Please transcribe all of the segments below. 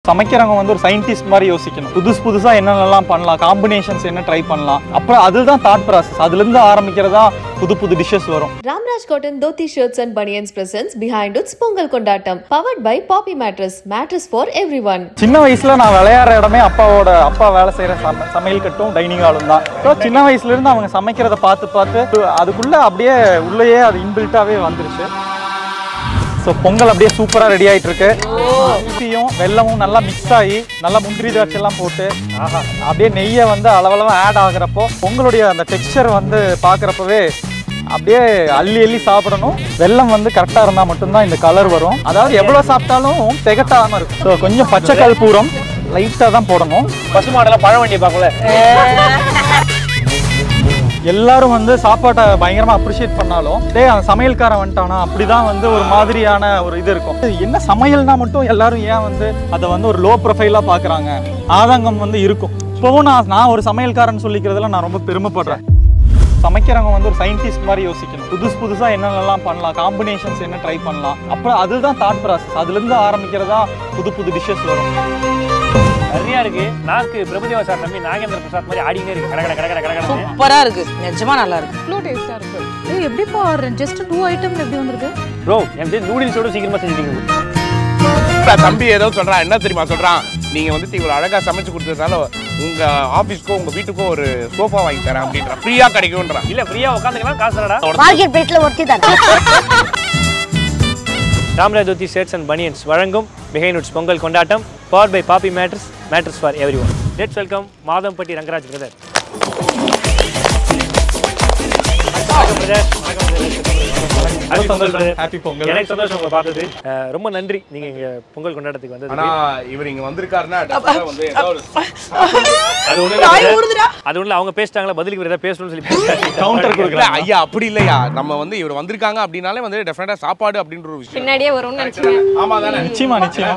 சமைக்கிறவங்க வந்து ஒரு சயின்டிஸ்ட் மாதிரி யோசிக்கணும் புதுசு புதுசாக என்னென்னலாம் பண்ணலாம் காம்பினேஷன்ஸ் என்ன ட்ரை பண்ணலாம் அப்புறம் அதுதான் தாட் ப்ராசஸ் அதுலேருந்து ஆரம்பிக்கிறதா புது புது டிஷ்ஷஸ் வரும் Ramraj Cotton Dhoti Shirts and Bunions presents Behind Its Pongal Kondatam, powered by Poppy Mattress, mattress for everyone. சின்ன வயசுல நான் விளையாடுற இடமே அப்பாவோட அப்பா வேலை செய்யற சம சமையல் கட்டும் டைனிங் ஹாலும் தான் ஸோ சின்ன வயசுல இருந்து அவங்க சமைக்கிறத பார்த்து பார்த்து அதுக்குள்ள அப்படியே உள்ளேயே அது இன்பில்ட்டாவே வந்துருச்சு ஸோ பொங்கல் அப்படியே சூப்பராக ரெடி ஆயிட்டு இருக்கு அரிசியும் வெல்லமும் நல்லா மிக்ஸ் ஆகி நல்லா முந்திரி திராட்சை எல்லாம் போட்டு ஆஹா அப்படியே நெய்யை வந்து அளவளவா ஆட் ஆகுறப்போ பொங்கலுடைய அந்த டெக்ஸ்சர் வந்து பார்க்குறப்பவே அப்படியே அள்ளி அள்ளி சாப்பிடணும் வெல்லம் வந்து கரெக்டாக இருந்தால் மட்டும்தான் இந்த கலர் வரும் அதாவது எவ்வளோ சாப்பிட்டாலும் திகட்டாமல் இருக்கும் ஸோ கொஞ்சம் பச்சை கற்பூரம் லைட்டாக தான் போடணும் பசுமாடெல்லாம் பழ வண்டியை பார்க்கல எல்லாரும் வந்து சாப்பாட்டை பயங்கரமா அப்ரிஷியேட் பண்ணாலும் டேய் அந்த சமையல்காரன் வந்துட்டானா அப்படிதான் வந்து ஒரு மாதிரியான ஒரு இது இருக்கும் இது என்ன சமையல்னா மட்டும் எல்லாரும் ஏன் வந்து அதை வந்து ஒரு லோ ப்ரொஃபைலாக பார்க்குறாங்க ஆதங்கம் வந்து இருக்கும் இப்போவும் நான் நான் ஒரு சமையல்காரன் சொல்லிக்கிறதுல நான் ரொம்ப பெருமைப்படுறேன் சமைக்கிறவங்க வந்து ஒரு சயின்டிஸ்ட் மாதிரி யோசிக்கணும் புதுசு புதுசாக என்னென்னலாம் பண்ணலாம் காம்பினேஷன்ஸ் என்ன ட்ரை பண்ணலாம் அப்புறம் அதுதான் தாட் ப்ராசஸ் அதுலேருந்து ஆரம்பிக்கிறதா புது புது டிஷ்ஷஸ் வரும் நிறையா இருக்கு நாக்கு பிரபுதேவா சார் தம்பி நாகேந்திர பிரசாத் மாதிரி ஆடினே இருக்கு கடை கடை கடை கடை கடை சூப்பரா இருக்கு நிஜமா நல்லா இருக்கு இவ்வளோ டேஸ்டா இருக்கு ஏய் எப்படிப்பா ஜஸ்ட் டூ ஐட்டம் எப்படி வந்திருக்கு ப்ரோ என் தெரிஞ்சு நூடுல்ஸோட சீக்கிரமா செஞ்சுட்டீங்க இப்ப தம்பி ஏதோ சொல்றான் என்ன தெரியுமா சொல்றான் நீங்க வந்துட்டு இவ்வளவு அழகா சமைச்சு கொடுத்ததுனால உங்க ஆபீஸ்க்கோ உங்க வீட்டுக்கோ ஒரு சோஃபா வாங்கி தரேன் அப்படின்ற ஃப்ரீயா கிடைக்கும்ன்றான் இல்ல ஃப்ரீயா உட்காந்துக்கலாம் காசு தரடா மார்க்கெட் பிளேட்ல ஒருத்தி தான் ராம்ராஜ் ஜோதி ஷர்ட்ஸ் அண்ட் பனியன்ஸ் வழங்கும் பிஹைண்ட் உட்ஸ் பொங்கல் கொண்டாட்டம் power by Poppy mattress mattress for everyone let's welcome Madhampatty Rangaraj brother happy Pongal எனக்கு சந்தோஷம் உங்களை பார்த்தது அஹ், ரொம்ப நன்றி நீங்க இங்க பொங்கல் கொண்டாட்டத்துக்கு ஆனா வந்தது இவர் இங்க வந்திருக்காருன்னா definitely வந்து ஏதோ ஒரு அது ஒண்ணு அது ஒண்ணு அவங்க பேசிட்டாங்களா பதிலுக்கு வேற ஏதாவது பேசணும்னு சொல்லி கவுண்டர் இல்ல, கொடுக்குறேன் ஐயா அப்படி இல்லையா நம்ம வந்து இவர் வந்திருக்காங்க அப்படின்னாலே வந்து டெஃபினட்டா சாப்பாடு அப்படின்ற ஒரு விஷயம் பின்னாடியே வரும்னு நினைச்சேன் ஆமா தானே நிச்சயமா நிச்சயமா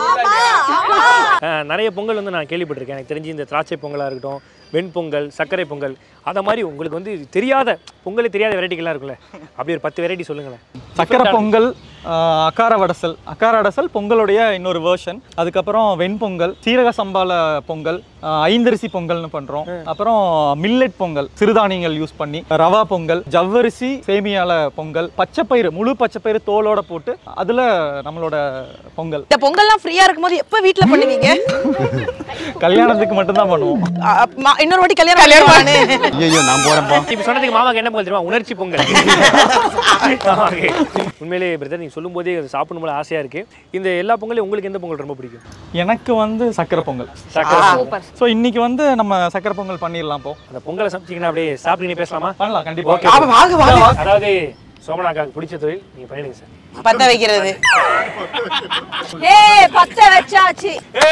அஹ், நிறைய பொங்கல் வந்து நான் கேள்விப்பட்டிருக்கேன் எனக்கு தெரிஞ்சு இந்த திராட்சை பொங்கலாக இருக்கட்டும் வெண்பொங்கல் சர்க்கரை பொங்கல் அத மாதிரி உங்களுக்கு வந்து தெரியாத பொங்கலே தெரியாத வெரைட்டிகள்லாம் இருக்குல்ல அப்படி ஒரு பத்து வெரைட்டி சொல்லுங்களேன் சக்கரை பொங்கல் ஆஹ், அக்கார வடசல் அக்கார வடசல் பொங்கலுடைய இன்னொரு வேர்ஷன் அதுக்கப்புறம் வெண்பொங்கல் சீரக சம்பால பொங்கல் ஆஹ், ஐந்தரிசி பொங்கல்னு பண்றோம் அப்புறம் மில்லட் பொங்கல் சிறுதானியங்கள் யூஸ் பண்ணி ரவா பொங்கல் ஜவ்வரிசி சேமியால பொங்கல் பச்சைப்பயிறு முழு பச்சைப்பயிறு தோலோட போட்டு அதுல நம்மளோட பொங்கல் இந்த பொங்கல்லாம் ஃப்ரீயா இருக்கும்போது எப்ப வீட்ல பண்ணுவீங்க கல்யாணத்துக்கு மட்டும்தான் பண்ணுவோம் அ- அ- மா- இன்னொரு வாட்டி கல்யாணம் கல்யாணம் ஐயோ நான் போறேன்ப்பா இப்போ சொன்னதுக்கு மாமாக்கு என்ன பொங்கல் தெரியுமா உணர்ச்சி பொங்கல் Okay. உண்மையிலேயே பிரதர் நீங்க சொல்லும் போதே அது சாப்பிடணும் போல ஆசையா இருக்கு இந்த எல்லா பொங்கலையும் உங்களுக்கு எந்த பொங்கல் ரொம்ப பிடிக்கும் எனக்கு வந்து சக்கரை பொங்கல் சக்கரை பொங்கல். ஸோ இன்னைக்கு வந்து நம்ம சக்கரை பொங்கல் பண்ணிடலாம் போ அந்த பொங்கலை சமைச்சிங்கன்னா அப்படியே சாப்பிட்டு பேசலாமா பண்ணலாம் கண்டிப்பா Okay. ஆமா, வாங்க வாங்க அதாவது சோமனாக்காக்கு பிடிச்ச தொழில் நீங்க பண்ணிடுங்க சார் பத்த வைக்கிறது ஏ பச்சை வச்சாச்சு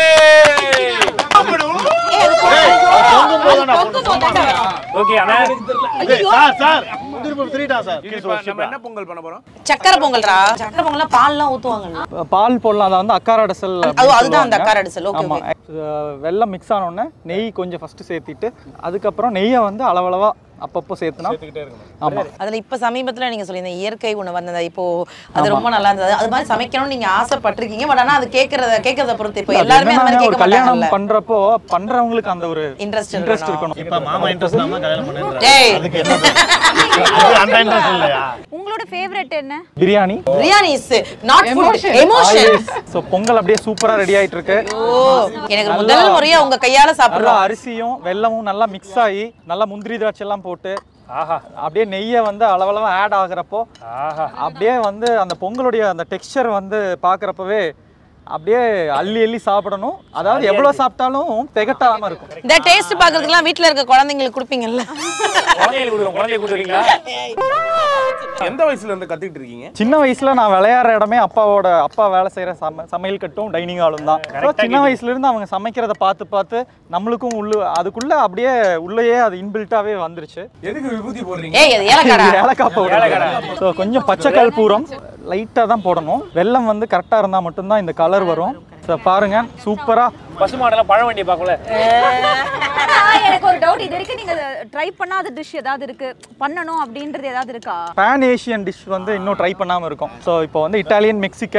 ஓகே ஆனா இப்ப நம்ம என்ன பொங்கல் பண்ண போறோம் சக்கரை பொங்கல்ரா சக்கரை பொங்கல்லாம் பால்லாம் ஊத்துவாங்கல்ல பால் போடலாம் அதை வந்து அக்கார அடசல் அது அதுதான் அந்த அக்கார அடிசல் ஓகே ஆமா அஹ் வெல்லம் மிக்ஸ் ஆன உடனே நெய் கொஞ்சம் ஃபர்ஸ்ட் சேர்த்திட்டு அதுக்கப்புறம் நெய்யை வந்து அளவளவா அப்பப்போ சேர்த்துனா ஆமா அதுல இப்ப சமீபத்துல நீங்க சொல்லியிருந்த இயற்கை உணவு வந்தது இப்போ அது ரொம்ப நல்லா இருந்தது அது மாதிரி சமைக்கணும்னு நீங்க ஆசைப்பட்டிருக்கீங்க பட் ஆனா அது கேக்குறத கேக்குறத பொறுத்து இப்போ அது எல்லாருமே அந்த மாதிரி என்னன்னா, ஒரு கேட்க கல்யாணம் மாட்டாங்கல்ல பண்றப்போ பண்றவங்களுக்கு அந்த ஒரு இன்ட்ரெஸ்ட் இன்ட்ரெஸ்ட் இருக்கணும் இப்ப மாமா இன்ட்ரெஸ்ட் இல்லாம கல்யாணம் பண்ணிடுறாரு டேய் அந்த இன்ட்ரெஸ்ட் இல்லையா உங்களோட ஃபேவரட் என்ன biryani biryani is not food emotion so Pongal அப்படியே சூப்பரா ரெடி ஆயிட்டு இருக்கு ஓ எனக்கு முதல் முறையா உங்க கையால நல்லா சாப்பிடுறோம் அரிசியும் வெல்லமும் நல்லா மிக்ஸ் ஆகி நல்லா முந்திரி திராட்சை எல்லாம் போட்டு ஆஹா அப்படியே நெய்யை வந்து அளவளவா ஆட் ஆகுறப்போ ஆஹா அப்படியே வந்து அந்த பொங்கலுடைய அந்த டெக்ஸ்சர் வந்து பார்க்குறப்பவே அப்படியே அள்ளி அள்ளி சாப்பிடணும் அதாவது எவ்வளோ சாப்பிட்டாலும் திகட்டாம இருக்கும் இந்த டேஸ்ட் பாக்குறதுக்குலாம் வீட்ல இருக்க குழந்தைங்களுக்கு கொடுப்பீங்கல்ல குழந்தைகளுக்கு கொடுக்குறோம் குழந்தைகளுக்கு கொடுக்குறீங்களா எந்த வயசுல இருந்து கத்துக்கிட்டு இருக்கீங்க சின்ன வயசுல நான் விளையாடுற இடமே அப்பாவோட அப்பா வேலை செய்யற சம சமையல் கட்டும் டைனிங் ஹாலும் தான் So, சின்ன வயசுல இருந்து அவங்க சமைக்கிறத பார்த்து பார்த்து நம்மளுக்கும் உள்ள அதுக்குள்ள அப்படியே உள்ளேயே அது இன்பில்ட்டாவே வந்துருச்சு எதுக்கு விபூதி போடுறீங்க ஏய் அது ஏலக்காடா ஏலக்காய் பவுடர் ஸோ கொஞ்சம் பச்சை கற்பூரம் லைட்டாக தான் போடணும் வெல்லம் வந்து கரெக்டாக இருந்தால் மட்டும்தான் இந்த கலர் வரும் ஸோ பாருங்க சூப்பராக பசுமாடெல்லாம் பழ வண்டியை பார்க்கல எனக்கு ஒரு டவுட் இது வரைக்கும் நீங்க ட்ரை பண்ணாத டிஷ் ஏதாவது இருக்கு பண்ணணும் அப்படின்றது ஏதாவது இருக்கா பேன் ஏஷியன் டிஷ் வந்து இன்னும் ட்ரை பண்ணாமல் இருக்கும் ஸோ இப்போ வந்து இட்டாலியன் மெக்சிகன்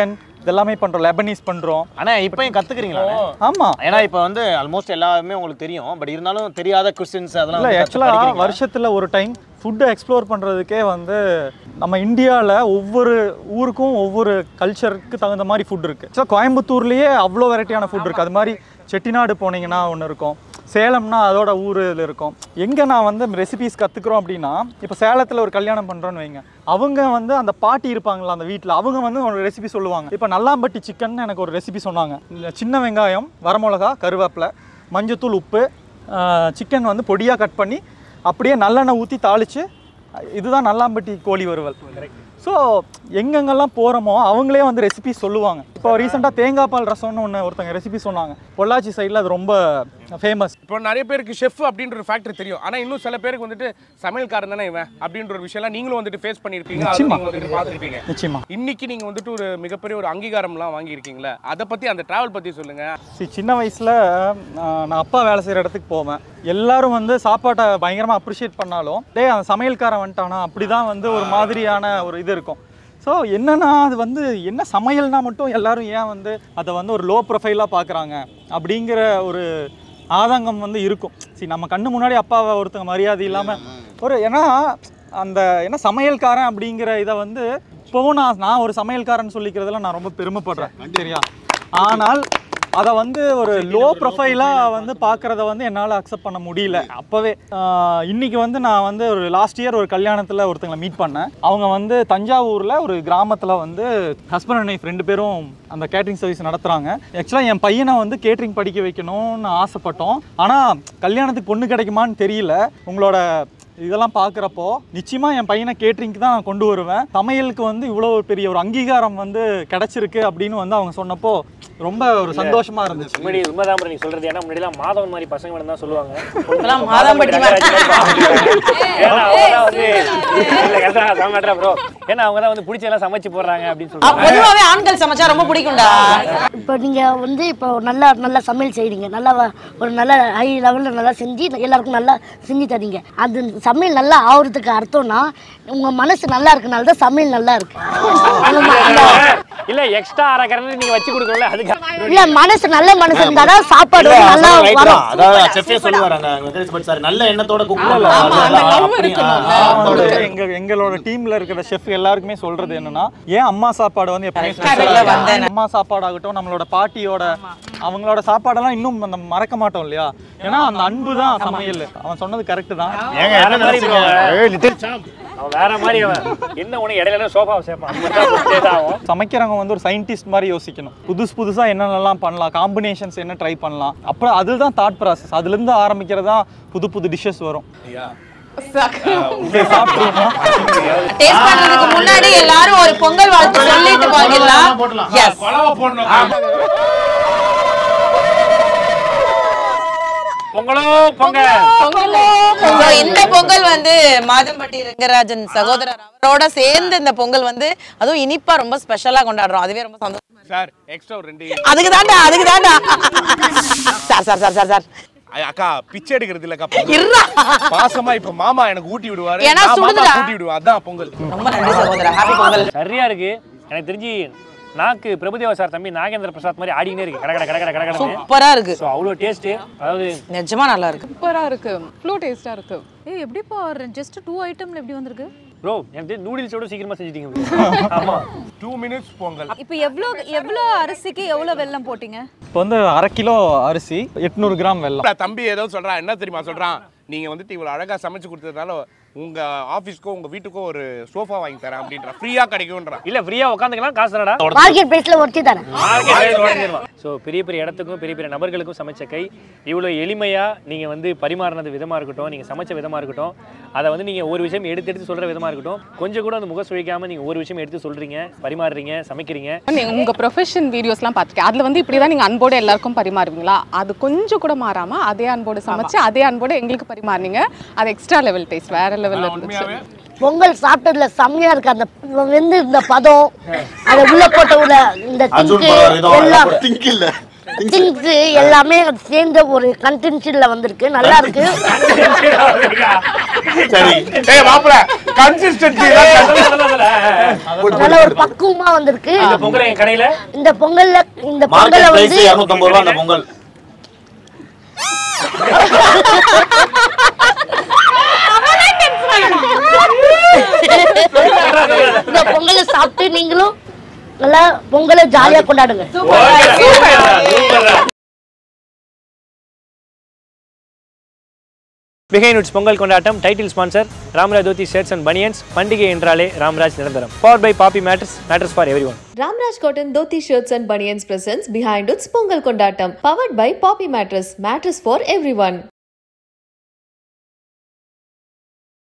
இதெல்லாமே பண்றோம் லெபனீஸ் பண்றோம் ஆனா இப்பயும் கத்துக்கிறீங்களா ஆமா ஏன்னா இப்போ வந்து ஆல்மோஸ்ட் எல்லாமே உங்களுக்கு தெரியும் பட் இருந்தாலும் தெரியாத கொஸ்டின்ஸ் அதெல்லாம் இல்லை வந்து கத்து ஆக்சுவலாக படிக்கிறீங்களா? வருஷத்தில் ஒரு டைம் ஃபுட்டை எக்ஸ்ப்ளோர் பண்ணுறதுக்கே வந்து நம்ம இந்தியாவில் ஒவ்வொரு ஊருக்கும் ஒவ்வொரு கல்ச்சருக்கு தகுந்த மாதிரி ஃபுட் இருக்குது ஸோ கோயம்புத்தூர்லேயே அவ்வளோ வெரைட்டியான ஃபுட் இருக்குது அது மாதிரி செட்டிநாடு போனீங்கன்னா ஒன்று இருக்கும் சேலம்னா அதோட ஊரில் இருக்கும் எங்கே நான் வந்து ரெசிபிஸ் கற்றுக்குறோம் அப்படின்னா இப்போ சேலத்தில் ஒரு கல்யாணம் பண்ணுறோன்னு வைங்க அவங்க வந்து அந்த பாட்டி இருப்பாங்களா அந்த வீட்டில் அவங்க வந்து ஒரு ரெசிபி சொல்லுவாங்க இப்போ நல்லாம்பட்டி சிக்கன் எனக்கு ஒரு ரெசிபி சொன்னாங்க இந்த சின்ன வெங்காயம் வரமிளகா கருவேப்பிலை மஞ்சத்தூள் உப்பு சிக்கன் வந்து பொடியாக கட் பண்ணி அப்படியே நல்லெண்ணெய் ஊற்றி தாளித்து இதுதான் நல்லாம்பட்டி கோழி வறுவல் ஸோ எங்கெங்கெல்லாம் போகிறோமோ அவங்களே வந்து ரெசிபி சொல்லுவாங்க இப்போ ரீசெண்டாக தேங்காய் பால் ரசம்னு ஒன்று ஒருத்தங்க ரெசிபி சொன்னாங்க பொள்ளாச்சி சைடில் அது ரொம்ப ஃபேமஸ் இப்போ நிறைய பேருக்கு ஷெஃப் அப்படின்ற ஒரு ஃபேக்டர் தெரியும் ஆனா இன்னும் சில பேருக்கு வந்துட்டு சமையல்காரன் தானே இவன் அப்படின்ற ஒரு விஷயம்லாம் நீங்களும் வந்துட்டு ஃபேஸ் பண்ணியிருப்பீங்க அதை நிச்சயமா. நீங்க வந்துட்டு பார்த்துருப்பீங்க நிச்சயமா இன்னைக்கு நீங்க வந்துட்டு ஒரு மிகப்பெரிய ஒரு அங்கீகாரம்லாம் வாங்கியிருக்கீங்களே அதை பத்தி அந்த டிராவல் பத்தி சொல்லுங்க சி சின்ன வயசில் நான் அப்பா வேலை செய்கிற இடத்துக்கு போவேன் எல்லாரும் வந்து சாப்பாட்டை பயங்கரமாக அப்ரிஷியேட் பண்ணாலும் டேய் அந்த சமையல்காரன் வந்துட்டானா அப்படி தான் வந்து ஒரு மாதிரியான ஒரு இது இருக்கும் ஸோ என்னன்னா அது வந்து என்ன சமையல்னா மட்டும் எல்லாரும் ஏன் வந்து அதை வந்து ஒரு லோ ப்ரொஃபைலாக பார்க்குறாங்க அப்படிங்கிற ஒரு ஆதங்கம் வந்து இருக்கும் சரி நம்ம கண்ணு முன்னாடி அப்பாவை ஒருத்தங்க மரியாதை இல்லாமல் ஒரு ஏன்னா அந்த என்ன சமையல்காரன் அப்படிங்கிற இதை வந்து இப்போவும் நான் நான் ஒரு சமையல்காரன் சொல்லிக்கிறதுல நான் ரொம்ப பெருமைப்படுறேன் சரியா ஆனால் அதை வந்து ஒரு லோ ப்ரொஃபைலாக வந்து பார்க்குறத வந்து என்னால் அக்செப்ட் பண்ண முடியல அப்போவே ஆஹ் இன்னைக்கு வந்து நான் வந்து ஒரு லாஸ்ட் இயர் ஒரு கல்யாணத்தில் ஒருத்தங்களை மீட் பண்ணேன் அவங்க வந்து தஞ்சாவூரில் ஒரு கிராமத்தில் வந்து ஹஸ்பண்ட் அண்ட் ஒய்ஃப் ரெண்டு பேரும் அந்த கேட்ரிங் சர்வீஸ் நடத்துகிறாங்க ஆக்சுவலாக என் பையனை வந்து கேட்ரிங் படிக்க வைக்கணும்னு ஆசைப்பட்டோம் ஆனால் கல்யாணத்துக்கு பொண்ணு கிடைக்குமான்னு தெரியல உங்களோட இதெல்லாம் பார்க்குறப்போ நிச்சயமாக என் பையனை கேட்ரிங்க்கு தான் நான் கொண்டு வருவேன் சமையலுக்கு வந்து இவ்வளோ பெரிய ஒரு அங்கீகாரம் வந்து கிடைச்சிருக்கு அப்படின்னு வந்து அவங்க சொன்னப்போ ரொம்ப ஒரு சந்தோஷமா இருந்துச்சு முன்னாடி உண்மைதான் bro நீங்க சொல்றது ஏன்னா முன்னாடிலாம் மாதவன் மாதிரி பசங்க வேணும் தான் சொல்லுவாங்க இப்பெல்லாம் மாதம்பட்டி ஏன்னா அவங்க தான் வந்து இல்ல கரெக்டா சமைக்கிறா ப்ரோ ஏன்னா அவங்க தான் வந்து பிடிச்சதெல்லாம் சமைச்சு போடுறாங்க அப்படின்னு ஆ, சொல்லுவாங்க பொதுவாவே ஆண்கள் சமைச்சா ரொம்ப பிடிக்கும்டா இப்போ நீங்கள் வந்து இப்போ நல்லா நல்லா சமையல் செய்கிறீங்க நல்லா வ- ஒரு நல்ல ஹை லெவலில் நல்லா செஞ்சு எல்லாருக்கும் நல்லா செஞ்சு தரீங்க அது சமையல் நல்லா ஆகுறதுக்கு அர்த்தம்னா உங்கள் மனசு நல்லா இருக்கனால தான் சமையல் நல்லா இருக்கு உங்க ம- இந்த- இல்ல எக்ஸ்ட்ரா அரை கரண்டி நீங்க வச்சு கொடுக்கல அதுக்கு இல்ல மனசு நல்ல மனசு இருந்தா தான் சாப்பாடு இல்ல, வந்து நல்லா அதான் right வரும் தான். அதாவது செஃப்பே சொல்லுவாரு அங்க வெங்கடேஷ் பட் சார் நல்ல எண்ணத்தோட குக் அவங்களோட எங்க எங்களோட டீம்ல இருக்கிற செஃப் எல்லாருக்குமே சொல்றது என்னன்னா ஏன் அம்மா சாப்பாடு வந்து எப்பவுமே Correct. special ஆ வந்தேன். இருக்கும்? அம்மா சாப்பாடாகட்டும் நம்மளோட பாட்டியோட அவங்களோட சாப்பாடெல்லாம் இன்னும் நம்ம மறக்க மாட்டோம் இல்லையா ஏன்னா அந்த அன்பு தான் சமையல் அவன் சொன்னது கரெக்ட் தான் ஏங்க வேற என்ன மாதிரி bro. நினைச்சீங்க? ஏய், லிட்டில் சாம்ப். அவன் வேற மாதிரி அவன் என்ன உனக்கு இடையில சோஃபாவை சேர்ப்பான் அந்த மாதிரி தான் கொடுத்தே தான் ஆகும். சமைக்கிறவங்க வந்து ஒரு சயின்டிஸ்ட் மாதிரி யோசிக்கணும் புதுசு புதுசா என்னென்னலாம் பண்ணலாம் காம்பினேஷன்ஸ் என்ன ட்ரை பண்ணலாம் அப்புறம் அதுதான் தாட் ப்ராசஸ் அதுல இருந்து ஆரம்பிக்கிறது தான் புது புது டிஷ்ஷஸ் வரும் சாப்பிடுவோமா டேஸ்ட் பண்றதுக்கு முன்னாடி எல்லாரும் ஒரு பொங்கல் வாழ்த்து சொல்லிட்டு போயிடலாம் போட்டுலாம். எஸ் கொலவை போடணும் பொங்கலோ பொங்கல் So, இந்த பொங்கல் வந்து மாதம்பட்டி ரங்கராஜன் சகோதரர் அவரோட சேர்ந்து இந்த பொங்கல் வந்து அதுவும் இனிப்பா ரொம்ப ஸ்பெஷலா கொண்டாடுறோம் அதுவே ரொம்ப சந்தோஷமா இருக்கு. சார் எக்ஸ்ட்ரா ஒரு ரெண்டு அதுக்கு தாண்டா அதுக்கு தாண்டா sir sir sir sir sir ஐ- அக்கா பிச்சை எடுக்கிறது இல்லக்கா இருடா பாசமா இப்ப மாமா எனக்கு ஊட்டி விடுவாரு ஏன்னா நான் மாமா சுடுதுடா. ஊட்டி விடுவேன் அதான் பொங்கல் ரொம்ப நன்றி சகோதரா ஹாப்பி பொங்கல் சரியா இருக்கு எனக்கு தெரிஞ்சு நாக்கு பிரபுதேவா சார் தம்பி நாகேந்திர பிரசாத் மாதிரி ஆடினே இருக்கு கடை கடை கடை கடை கடை சூப்பரா இருக்கு ஸோ அவ்வளோ டேஸ்ட் அதாவது நிஜமா நல்லா இருக்கு சூப்பரா இருக்கு ஃப்ளூ டேஸ்டா இருக்கு ஏய் எப்படிப்பா ஜஸ்ட் டூ ஐட்டம்ல எப்படி வந்திருக்கு ப்ரோ எனக்கு தெரிஞ்சு நூடுல்ஸோட சீக்கிரமா செஞ்சிட்டீங்க bro. ஆமா டூ மினிட்ஸ் பொங்கல் இப்போ எவ்வளோ எவ்வளோ அரிசிக்கு எவ்வளோ வெல்லம் போட்டீங்க இப்போ வந்து அரை கிலோ அரிசி எட்நூறு கிராம் வெல்லம் தம்பி ஏதோ சொல்றான் என்ன தெரியுமா சொல்றான் நீங்க வந்துட்டு இவ்வளவு அழகா சமைச்சு கொடுத்ததுனால உங்க ஆபீஸ்க்கோ உங்க வீட்டுக்கோ ஒரு சோஃபா வாங்கி தரேன் அப்படின்ற ஃப்ரீயா கிடைக்கும்ன்றான் இல்ல ஃப்ரீயா உட்காந்துக்கலாம் காசு தரடா மார்க்கெட் பிரைஸ்ல ஒருத்தி தரேன் ஸோ பெரிய பெரிய இடத்துக்கும் பெரிய பெரிய நபர்களுக்கும் சமைச்ச கை இவ்வளோ எளிமையாக நீங்கள் வந்து பரிமாறினது விதமாக இருக்கட்டும் நீங்கள் சமைச்ச விதமாக இருக்கட்டும் அதை வந்து நீங்கள் ஒரு விஷயம் எடுத்து எடுத்து சொல்கிற விதமாக இருக்கட்டும் கொஞ்சம் கூட அந்த முக சுழிக்காமல் நீங்கள் ஒரு விஷயம் எடுத்து சொல்கிறீங்க பரிமாறுறீங்க சமைக்கிறீங்க நீங்க உங்க ப்ரொஃபஷன் வீடியோஸ்லாம் பார்த்துருக்கேன் அதுல வந்து இப்படி தான் நீங்க அன்போடு எல்லாருக்கும் பரிமாறுவீங்களா அது கொஞ்சம் கூட மாறாம அதே அன்போடு சமைச்சு அதே அன்போடு எங்களுக்கு பரிமாறுனீங்க அது எக்ஸ்ட்ரா லெவல் டேஸ்ட் வேற லெவல்ல இருந்துச்சு பொங்கல் சாப்பிட்டதுல செம்மையா இருக்கு அந்த வெந்து இந்த பதம் அதை உள்ள போட்ட உள்ள இந்த அர்ஜுன் திங்கு படம் ஏதோ எல்லாம் திங்க் இல்ல திங்ஸ் எல்லாமே சேர்ந்த ஒரு கண்டென்ஷன்ல வந்திருக்கு நல்லா இருக்கு சரி ஏய் மாப்பிள கன்சிஸ்டன்சி நல்ல ஒரு பக்குவமா வந்திருக்கு இந்த பொங்கல் என் கடையில இந்த பொங்கல்ல இந்த பொங்கல்ல மார்க்கெட் பிரைஸ் வந்து இரநூத்தம்பது ரூபா அந்த பொங்கல் இந்த பொங்கலை சாப்பிட்டு நீங்களும் நல்லா பொங்கலை ஜாலியா கொண்டாடுங்க பிஹைண்ட் உட்ஸ் பொங்கல் கொண்டாட்டம் title sponsor Ramraj dhoti shirts and banians பண்டிகை என்றாலே ராம்ராஜ் நிரந்தரம் power by Poppy mattress mattress for everyone Ramraj Cotton Dhoti Shirts and Bunions presents Behind Its Pongal Kondatam. Powered by Poppy Mattress. Mattress for everyone.